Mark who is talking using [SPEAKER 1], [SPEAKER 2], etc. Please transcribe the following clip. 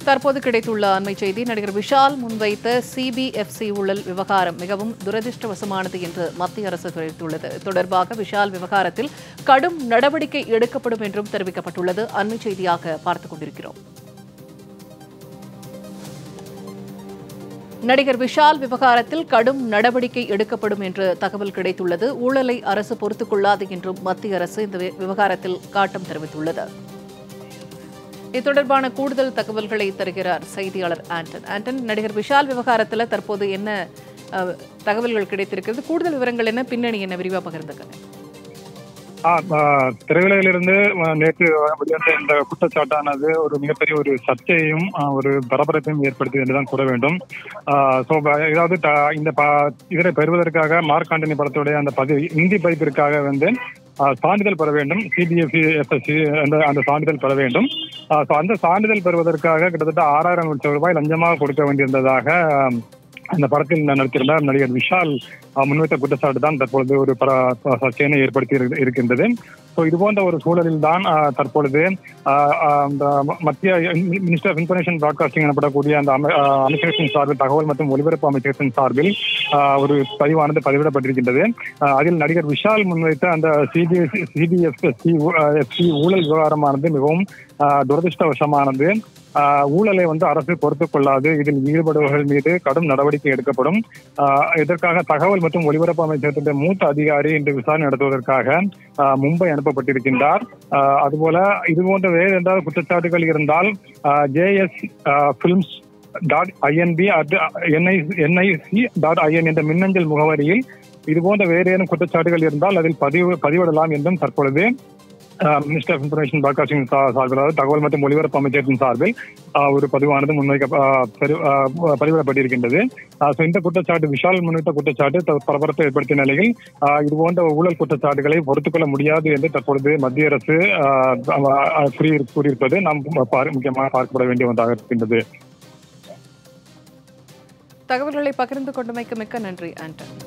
[SPEAKER 1] தற்போது கிடைத்துள்ள அண்மை செய்தி நடிகர் விஷால் முன்வைத்த சிபிஎஃப்சி ஊழல் விவகாரம் மிகவும் துரதிருஷ்டவசமானது என்று மத்திய அரசு தெரிவித்துள்ளது இது தொடர்பாக விஷால் விவகாரத்தில் கடும் நடவடிக்கை எடுக்கப்படும் என்றும் தெரிவிக்கப்பட்டுள்ளது அண்மை செய்தியாக பார்த்துக் கொண்டிருக்கிறோம் நடிகர் விஷால் விவகாரத்தில் கடும் நடவடிக்கை எடுக்கப்படும் என்று தகவல் கிடைத்துள்ளது ஊழலை அரசு பொறுத்துக் கொள்ளாது என்றும் மத்திய அரசு இந்த வி- விவகாரத்தில் காட்டம் தெரிவித்துள்ளது இது தொடர்பான கூடுதல் தகவல்களை தருகிறார் செய்தியாளர் ஆண்டன் ஆண்டன் நடிகர் விஷால் விவகாரத்தில் தற்போது என்ன அஹ், தகவல்கள் கிடைத்திருக்கிறது கூடுதல் விவரங்கள் என்ன பின்னணி என்ன விரிவாக பகிர்ந்துக்கங்க
[SPEAKER 2] ஆ, ஆ, திரையுலகிலிருந்து ஆ, நேற்று வெளிவந்த இந்த குற்றச்சாட்டானது ஒரு மிகப்பெரிய ஒரு சர்ச்சையையும் ஆ, ஒரு பரபரப்பையும் ஏற்படுத்தியது என்றுதான் கூற வேண்டும் ஸோ ஏதாவது த- இந்த ப- இதனை பெறுவதற்காக மார்க் ஆண்டனி படத்துடைய அந்த பதிவு இந்தி பதிப்பிற்காக வந்து ஆ, சான்றிதழ் பெற வேண்டும் சிபிஎஸ்சி எஸ்எஸ்சி அந்த அந்த சான்றிதழ் பெற வேண்டும் ஸோ அந்த சான்றிதழ் பெறுவதற்காக கிட்டத்தட்ட ஆறாயிரம் லட்சம் ரூபாய் லஞ்சமாக கொடுக்க வேண்டியிருந்ததாக ஆ, அந்த படத்தில் நடித்திருந்தார் நடிகர் விஷால் அஹ், முன்வைத்த குற்றச்சாட்டு தான் தற்பொழுது ஒரு பர சர்ச்சையினை ஏற்படுத்தி இரு- இருக்கின்றது ஸோ இது போன்ற ஒரு சூழலில் தான் அஹ், தற்பொழுது அஹ், அஹ், அந்த ம- மத்திய மினிஸ்டர் ஆஃப் இன்ஃபர்மேஷன் ப்ராட்காஸ்டிங் எனப்படக்கூடிய அந்த அமை- அஹ், அமைச்சகத்தின் சார்பில் தகவல் மற்றும் ஒலிபரப்பு அமைச்சகத்தின் சார்பில் அஹ், ஒரு பதிவானது பதிவிடப்பட்டிருக்கின்றது அஹ், அதில் நடிகர் விஷால் முன்வைத்த அந்த சிபிஎஸ்சி சிபிஎஸ்எஸ்சி எஸ்சி ஊழல் விவகாரமானது மிகவும் அஹ், துரதிருஷ்டவசமானது ஆஹ் ஊழலை வந்து அரசு பொறுத்துக் கொள்ளாது இதில் ஈடுபடுபவர்கள் மீது கடும் நடவடிக்கை எடுக்கப்படும் ஆஹ் இதற்காக தகவல் மற்றும் ஒலிபரப்பு அமைச்சகத்தின் மூத்த அதிகாரி இன்று விசாரணை நடத்துவதற்காக ஆஹ் மும்பை அனுப்பப்பட்டிருக்கின்றார் ஆஹ் அதுபோல இது போன்ற வேறு ஏதாவது குற்றச்சாட்டுகள் இருந்தால் JS films dot INB at NI NIC dot IN என்ற மின்னஞ்சல் முகவரியில் இது போன்ற வேறு ஏதும் குற்றச்சாட்டுகள் இருந்தால் அதில் பதிவு பதிவிடலாம் என்றும் தற்பொழுது மினிஸ்டர் ஆஃப் இன்ஃபர்மேஷன் ப்ராட்காஸ்டிங் சார்பில் அதாவது தகவல் மற்றும் ஒலிபரப்பு அமைச்சகத்தின் சார்பில் ஆஹ் ஒரு பதிவானது முன்வைக்க ஆஹ் பெரு- ஆஹ் பதிவிடப்பட்டிருக்கின்றது ஸோ இந்த குற்றச்சாட்டு விஷால் முன்வைத்த குற்றச்சாட்டு த- பரபரப்பை ஏற்படுத்திய நிலையில் ஆஹ் இது போன்ற ஊழல் குற்றச்சாட்டுகளை பொறுத்துக்கொள்ள முடியாது என்று தற்பொழுது மத்திய அரசு ஆஹ் ஆஹ் கூறி- கூறியிருப்பது நாம் பார்- முக்கியமாக பார்க்கப்பட வேண்டிய ஒன்றாக இருக்கின்றது
[SPEAKER 1] தகவல்களை பகிர்ந்து கொண்டமைக்கு மிக்க நன்றி ஆண்டன்